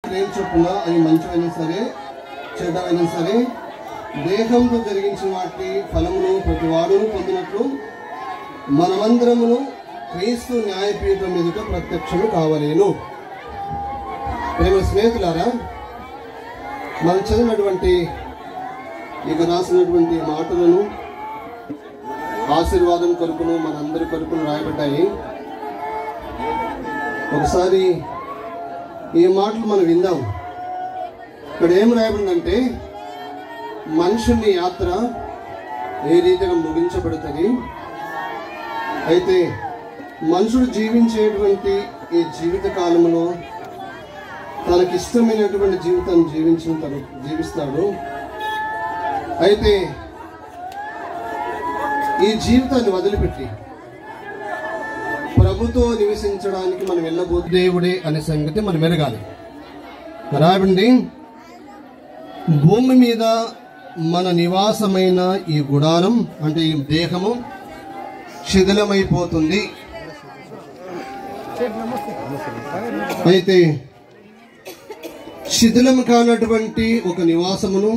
క్రియలు చొప్పున అవి మంచివైనా సరే చెడ్డవైనా సరే దేహంతో జరిగించిన వాటి ఫలమును ప్రతి వాడును పొందినట్లు మనమందరమును క్రీస్తు న్యాయపీఠం ఎదుట ప్రత్యక్షము కావలేను ప్రేమ స్నేహితులారా మనం చదివినటువంటి ఇక రాసినటువంటి మాటలను ఆశీర్వాదం కొరకును మనందరి కొరకును రాయబడ్డాయి ఒకసారి ఈ మాటలు మనం విందాం ఇక్కడ ఏం రాయబడిందంటే మనుషుని యాత్ర ఏ రీతిగా ముగించబడుతుంది అయితే మనుషుడు జీవించేటువంటి ఈ జీవిత కాలంలో తనకిష్టమైనటువంటి జీవితాన్ని జీవించిన తను జీవిస్తాడు అయితే ఈ జీవితాన్ని వదిలిపెట్టి ప్రభుతో నివసించడానికి మనం వెళ్ళబో దేవుడే అనే సంగతి మనం ఎరగాలి రాబండి భూమి మీద మన నివాసమైన ఈ గుడారం అంటే ఈ దేహము శిథిలమైపోతుంది అయితే శిథిలం కానటువంటి ఒక నివాసమును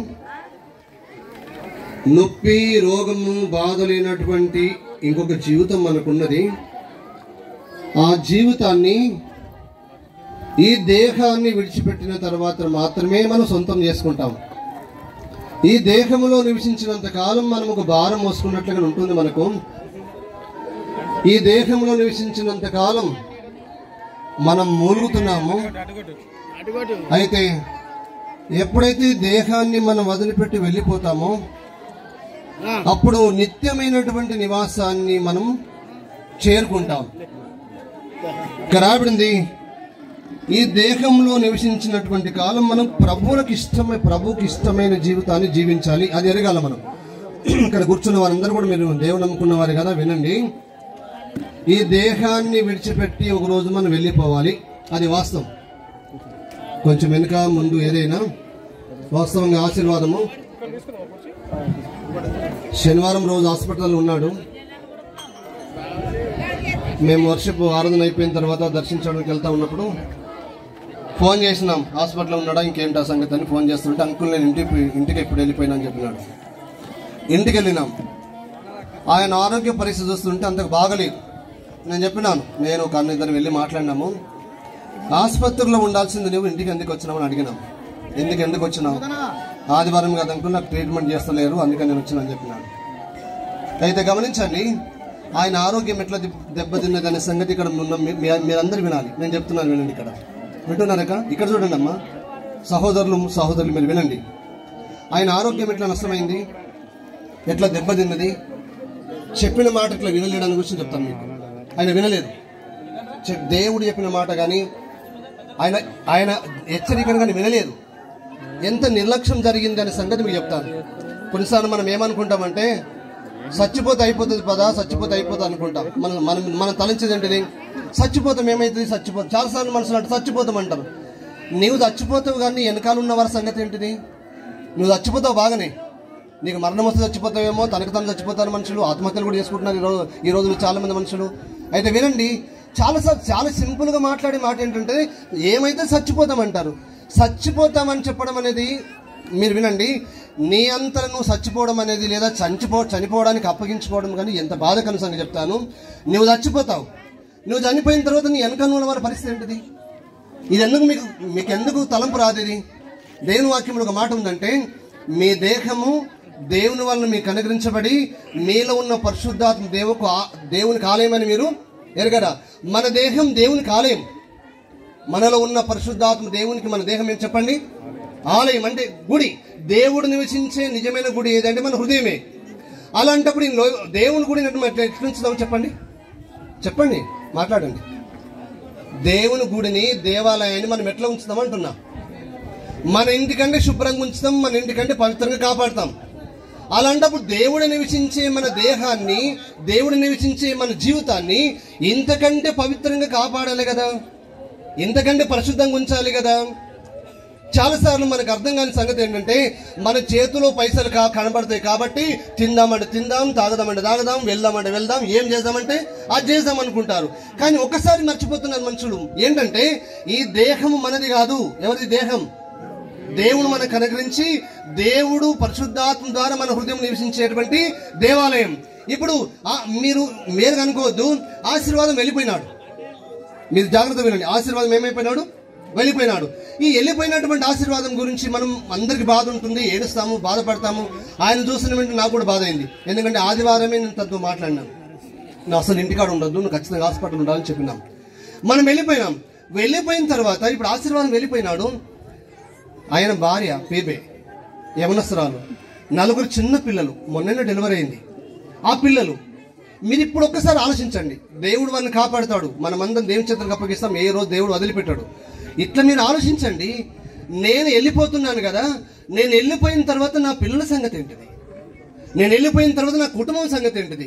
నొప్పి రోగము బాధ లేనటువంటి ఇంకొక జీవితం మనకున్నది ఆ జీవితాన్ని ఈ దేహాన్ని విడిచిపెట్టిన తర్వాత మాత్రమే మనం సొంతం చేసుకుంటాం ఈ దేహములో నివసించినంత కాలం మనం ఒక భారం మోసుకున్నట్లుగా ఉంటుంది మనకు ఈ దేహంలో నివసించినంత కాలం మనం మూలుగుతున్నాము అయితే ఎప్పుడైతే ఈ దేహాన్ని మనం వదిలిపెట్టి వెళ్ళిపోతామో అప్పుడు నిత్యమైనటువంటి నివాసాన్ని మనం చేరుకుంటాం ఇక్కడ రాబడింది ఈ దేహంలో నివసించినటువంటి కాలం మనం ప్రభువులకు ఇష్టమై ప్రభువుకి ఇష్టమైన జీవితాన్ని జీవించాలి అది ఎరగాల మనం ఇక్కడ కూర్చున్న వారందరూ కూడా మీరు దేవుడు నమ్ముకున్న వారు కదా వినండి ఈ దేహాన్ని విడిచిపెట్టి ఒక రోజు మనం వెళ్ళిపోవాలి అది వాస్తవం కొంచెం వెనుక ముందు ఏదైనా వాస్తవంగా ఆశీర్వాదము శనివారం రోజు హాస్పిటల్లో ఉన్నాడు మేము వర్షపు ఆరాధన అయిపోయిన తర్వాత దర్శించడానికి వెళ్తా ఉన్నప్పుడు ఫోన్ చేసినాం హాస్పిటల్లో ఉన్నాడా ఇంకేంటి ఆ సంగతి అని ఫోన్ చేస్తుంటే అంకుల్ నేను ఇంటికి ఇంటికి ఎప్పుడు వెళ్ళిపోయినా అని చెప్పినాడు ఇంటికి వెళ్ళినాం ఆయన ఆరోగ్య పరిస్థితి చూస్తుంటే అంతకు బాగలేదు నేను చెప్పినాను నేను ఒక అన్న ఇద్దరు వెళ్ళి మాట్లాడినాము ఆసుపత్రిలో ఉండాల్సింది నువ్వు ఇంటికి ఎందుకు వచ్చినామని అడిగినాం ఎందుకు ఎందుకు వచ్చినావు ఆదివారం కదా అంకుల్ నాకు ట్రీట్మెంట్ చేస్తలేరు అందుకని నేను వచ్చినా అని చెప్పినాడు అయితే గమనించండి ఆయన ఆరోగ్యం ఎట్లా దెబ్- దెబ్బతిన్నది అనే సంగతి ఇక్కడ ఉన్న మీ- మీ- మీరందరూ వినాలి నేను చెప్తున్నాను వినండి ఇక్కడ వింటున్నారక ఇక్కడ చూడండి అమ్మా సహోదరులు సహోదరులు మీరు వినండి ఆయన ఆరోగ్యం ఎట్లా నష్టమైంది ఎట్లా దెబ్బతిన్నది చెప్పిన మాట ఇట్లా వినలేడని గురించి చెప్తాను మీకు ఆయన వినలేదు చెప్- దేవుడు చెప్పిన మాట కానీ ఆయన ఆయన హెచ్చరికను కానీ వినలేదు ఎంత నిర్లక్ష్యం జరిగింది అనే సంగతి మీకు చెప్తాను కొన్నిసార్లు మనం ఏమనుకుంటామంటే చచ్చిపోతే అయిపోతుంది పదా చచ్చిపోతే అయిపోతుంది అనుకుంటాం మనం మనం మనం తలంచేది ఏంటిది చచ్చిపోతాం ఏమైతుంది చచ్చిపోతాం చాలాసార్లు మనసులు అంటే చచ్చిపోతాం అంటారు నీవు చచ్చిపోతావు కానీ వెనకాల ఉన్న వారి సంగతి ఏంటిది నువ్వు చచ్చిపోతావు బాగానే నీకు మరణం వస్తే చచ్చిపోతావేమో తనకు తను చచ్చిపోతారు మనుషులు ఆత్మహత్యలు కూడా చేసుకుంటున్నారు ఈ రోజు ఈ రోజులు చాలా మంది మనుషులు అయితే వినండి చాలా సా- చాలా సింపుల్ గా మాట్లాడే మాట ఏంటంటే ఏమైతే చచ్చిపోతామంటారు చచ్చిపోతామని చెప్పడం అనేది మీరు వినండి నీ అంతర నువ్వు చచ్చిపోవడం అనేది లేదా చనిపో చనిపోవడానికి అప్పగించుకోవడం కానీ ఎంత బాధకరం సంగతి చెప్తాను నువ్వు చచ్చిపోతావు నువ్వు చనిపోయిన తర్వాత నీ వెనక ఉన్న వారి పరిస్థితి ఏంటిది ఇది ఎందుకు మీకు మీకు ఎందుకు తలంపు రాదు ఇది దేవుని వాక్యంలో ఒక మాట ఉందంటే మీ దేహము దేవుని వలన మీకు అనుగ్రహించబడి మీలో ఉన్న పరిశుద్ధాత్మ దేవుకు ఆ- దేవునికి ఆలయమని మీరు ఎరగరా మన దేహం దేవునికి ఆలయం మనలో ఉన్న పరిశుద్ధాత్మ దేవునికి మన దేహం ఏం చెప్పండి ఆలయం అంటే గుడి దేవుడు నివసించే నిజమైన గుడి ఏదంటే మన హృదయమే అలాంటప్పుడు ఈ లో- దేవుని గుడిని ఎట్లా ఎట్లా ఉంచుదాం చెప్పండి చెప్పండి మాట్లాడండి దేవుని గుడిని దేవాలయాన్ని మనం ఎట్లా ఉంచుతాం అంటున్నా మన ఇంటికంటే శుభ్రంగా ఉంచుతాం మన ఇంటికంటే పవిత్రంగా కాపాడుతాం అలాంటప్పుడు దేవుడు నివసించే మన దేహాన్ని దేవుడు నివసించే మన జీవితాన్ని ఇంతకంటే పవిత్రంగా కాపాడాలి కదా ఇంతకంటే పరిశుద్ధంగా ఉంచాలి కదా చాలాసార్లు మనకు అర్థం కాని సంగతి ఏంటంటే మన చేతిలో పైసలు కా కనబడతాయి కాబట్టి తిందామంటే తిందాం తాగదామంటే తాగదాం వెళ్దామంటే వెళ్దాం ఏం చేద్దామంటే అది చేద్దాం అనుకుంటారు కానీ ఒకసారి మర్చిపోతున్నారు మనుషులు ఏంటంటే ఈ దేహము మనది కాదు ఎవరిది దేహం దేవుడు మనకు అనుగ్రహించి దేవుడు పరిశుద్ధాత్మ ద్వారా మన హృదయం నివసించేటువంటి దేవాలయం ఇప్పుడు ఆ మీరు మీరు అనుకోవద్దు ఆశీర్వాదం వెళ్ళిపోయినాడు మీరు జాగ్రత్త వినండి ఆశీర్వాదం ఏమైపోయినాడు వెళ్ళిపోయినాడు ఈ వెళ్ళిపోయినటువంటి ఆశీర్వాదం గురించి మనం అందరికి బాధ ఉంటుంది ఏడుస్తాము బాధపడతాము ఆయన చూసిన వెంటనే నాకు కూడా బాధ అయింది ఎందుకంటే ఆదివారమే నేను తనతో మాట్లాడినాను నువ్వు అసలు ఇంటికాడ ఉండొద్దు నువ్వు ఖచ్చితంగా హాస్పిటల్ ఉండాలని చెప్పినాం మనం వెళ్ళిపోయినాం వెళ్ళిపోయిన తర్వాత ఇప్పుడు ఆశీర్వాదం వెళ్ళిపోయినాడు ఆయన భార్య పేబే యవనస్తురాలు నలుగురు చిన్న పిల్లలు మొన్ననే డెలివరీ అయింది ఆ పిల్లలు మీరు ఇప్పుడు ఒక్కసారి ఆలోచించండి దేవుడు వారిని కాపాడుతాడు మనమందరం దేవుని చేతులకు అప్పగిస్తాం ఏ రోజు దేవుడు వదిలిపెట్టాడు ఇట్లా మీరు ఆలోచించండి నేను వెళ్ళిపోతున్నాను కదా నేను వెళ్ళిపోయిన తర్వాత నా పిల్లల సంగతి ఏంటిది నేను వెళ్ళిపోయిన తర్వాత నా కుటుంబం సంగతి ఏంటిది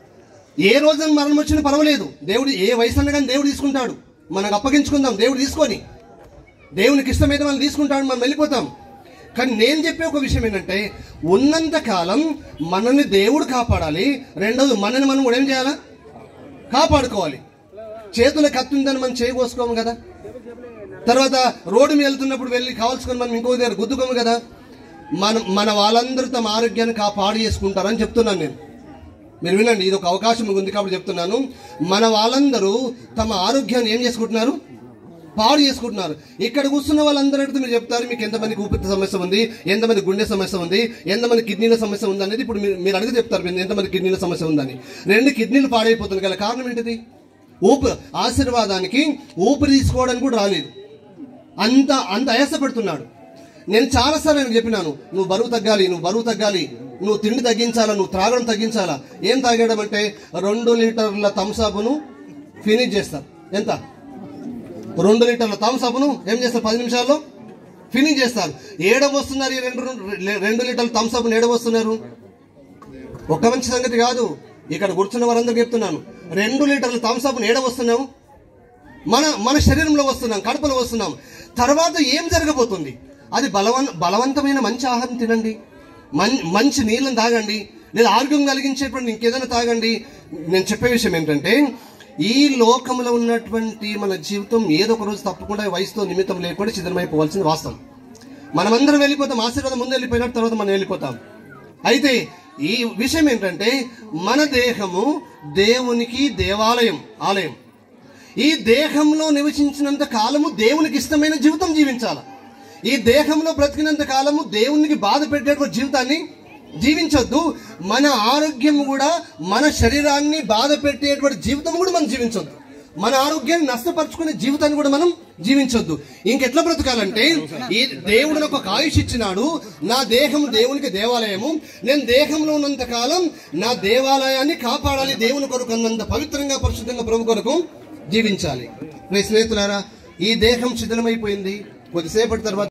ఏ రోజున మరణం వచ్చినా పర్వాలేదు దేవుడు ఏ వయసు అన్నా కానీ దేవుడు తీసుకుంటాడు మనకు అప్పగించుకుందాం దేవుడు తీసుకొని దేవునికి ఇష్టమైతే మనం తీసుకుంటాడు మనం వెళ్ళిపోతాం కానీ నేను చెప్పే ఒక విషయం ఏంటంటే ఉన్నంత కాలం మనల్ని దేవుడు కాపాడాలి రెండోది మనల్ని మనం కూడా ఏం చేయాలా కాపాడుకోవాలి చేతుల కత్తి ఉందని మనం చేయబోసుకోము కదా తర్వాత రోడ్డు మీద వెళ్తున్నప్పుడు వెళ్ళి కావాల్సుకొని మనం ఇంకో దగ్గర గుద్దుకోము కదా మన మన వాళ్ళందరూ తమ ఆరోగ్యాన్ని కాపాడు చేసుకుంటారని చెప్తున్నాను నేను మీరు వినండి ఇది ఒక అవకాశం మీకు ఉంది కాబట్టి చెప్తున్నాను మన వాళ్ళందరూ తమ ఆరోగ్యాన్ని ఏం చేసుకుంటున్నారు పాడు చేసుకుంటున్నారు ఇక్కడ కూర్చున్న వాళ్ళందరూ అడిగితే మీరు చెప్తారు మీకు ఎంతమందికి ఊపిరి సమస్య ఉంది ఎంతమంది గుండె సమస్య ఉంది ఎంతమంది కిడ్నీల సమస్య ఉంది అనేది ఇప్పుడు మీరు మీరు అడిగి చెప్తారు మీరు ఎంతమంది కిడ్నీల సమస్య ఉందని రెండు కిడ్నీలు పాడైపోతుంది గల కారణం ఏంటిది ఊపి ఆశీర్వాదానికి ఊపిరి తీసుకోవడానికి కూడా రాలేదు అంత అంత ఆయాసపడుతున్నాడు నేను చాలాసార్లు నేను చెప్పినాను నువ్వు బరువు తగ్గాలి నువ్వు బరువు తగ్గాలి నువ్వు తిండి తగ్గించాలా నువ్వు త్రాగడం తగ్గించాలా ఏం తాగడం అంటే రెండు లీటర్ల థమ్సాప్ను ఫినిష్ చేస్తారు ఎంత రెండు లీటర్ల థమ్సాప్ను ఏం చేస్తారు పది నిమిషాల్లో ఫినిష్ చేస్తారు ఏడ వస్తున్నారు ఈ రెండు రెండు లీటర్ల థమ్సాప్ను ఏడ వస్తున్నారు ఒక్క మంచి సంగతి కాదు ఇక్కడ కూర్చున్న వారందరికీ చెప్తున్నాను రెండు లీటర్ల థమ్సాప్ను ఏడ వస్తున్నాము మన మన శరీరంలో వస్తున్నాం కడుపులో వస్తున్నాం తర్వాత ఏం జరగబోతుంది అది బలవన్ బలవంతమైన మంచి ఆహారం తినండి మం- మంచి నీళ్ళని తాగండి లేదా ఆరోగ్యం కలిగించేటువంటి ఇంకేదైనా తాగండి నేను చెప్పే విషయం ఏంటంటే ఈ లోకంలో ఉన్నటువంటి మన జీవితం ఏదో ఒక రోజు తప్పకుండా వయసుతో నిమిత్తం లేకుండా చిదరమైపోవాల్సింది వాస్తవం మనమందరం వెళ్ళిపోతాం ఆశీర్వాదం ముందు వెళ్ళిపోయిన తర్వాత మనం వెళ్ళిపోతాం అయితే ఈ విషయం ఏంటంటే మన దేహము దేవునికి దేవాలయం ఆలయం ఈ దేహంలో నివసించినంత కాలము దేవునికి ఇష్టమైన జీవితం జీవించాలి ఈ దేహంలో బ్రతికినంత కాలము దేవునికి బాధ పెట్టేటువంటి జీవితాన్ని జీవించొద్దు మన ఆరోగ్యం కూడా మన శరీరాన్ని బాధ పెట్టేటువంటి జీవితం కూడా మనం జీవించొద్దు మన ఆరోగ్యాన్ని నష్టపరుచుకునే జీవితాన్ని కూడా మనం జీవించొద్దు ఇంకెట్లా బ్రతకాలంటే ఈ దేవుడు నాకు ఒక ఆయుష్ ఇచ్చినాడు నా దేహం దేవునికి దేవాలయము నేను దేహంలో ఉన్నంత కాలం నా దేవాలయాన్ని కాపాడాలి దేవుని కొరకు అన్నంత పవిత్రంగా పరిశుద్ధంగా ప్రభు కొరకు జీవించాలి మీ స్నేహితులారా ఈ దేహం శిథిలమైపోయింది కొద్దిసేపటి తర్వాత